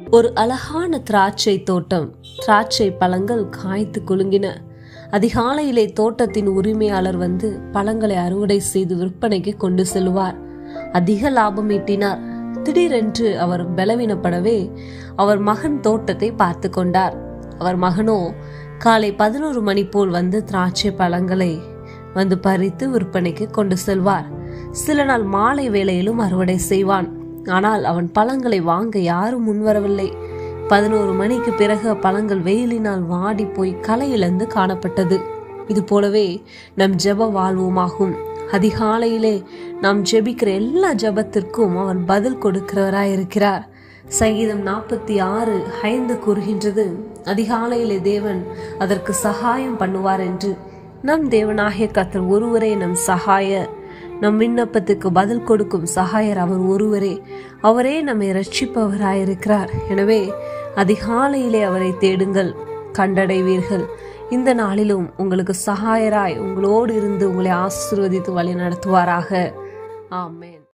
ஒரு அழகான திராட்சை தோட்டம் திராட்சை பழங்கள் காய்த்து குலுங்கின அதிகாலையிலே தோட்டத்தின் உரிமையாளர் வந்து பழங்களை அறுவடை செய்து விற்பனைக்கு கொண்டு செல்வார் அதிக லாபம் ஈட்டினார் திடீரென்று அவர் பலவீனப்படவே அவர் மகன் தோட்டத்தை பார்த்து கொண்டார் அவர் மகனோ காலை பதினோரு மணி போல் வந்து திராட்சை பழங்களை வந்து பறித்து விற்பனைக்கு கொண்டு செல்வார் சில நாள் மாலை வேளையிலும் அறுவடை செய்வான் ஆனால் அவன் பழங்களை வாங்க யாரும் முன்வரவில்லை பதினோரு மணிக்கு பிறகு பழங்கள் வெயிலினால் வாடி போய் களை இழந்து காணப்பட்டது இது போலவே நம் ஜெப வாழ்வுமாகும் அதிகாலையிலே நாம் ஜெபிக்கிற எல்லா ஜெபத்திற்கும் அவர் பதில் கொடுக்கிறவராய் இருக்கிறார் சங்கீதம் நாற்பத்தி ஆறு ஐந்து கூறுகின்றது அதிகாலையிலே தேவன் அதற்கு சகாயம் பண்ணுவார் என்று நம் தேவனாகிய கத்தர் ஒருவரே நம் சகாய நம் விண்ணப்பத்துக்கு பதில் கொடுக்கும் சகாயர் அவர் ஒருவரே அவரே நம்மை ரட்சிப்பவராயிருக்கிறார் எனவே அதிகாலையிலே அவரை தேடுங்கள் கண்டடைவீர்கள் இந்த நாளிலும் உங்களுக்கு சகாயராய் உங்களோடு இருந்து உங்களை ஆசீர்வதித்து வழி நடத்துவாராக ஆமென்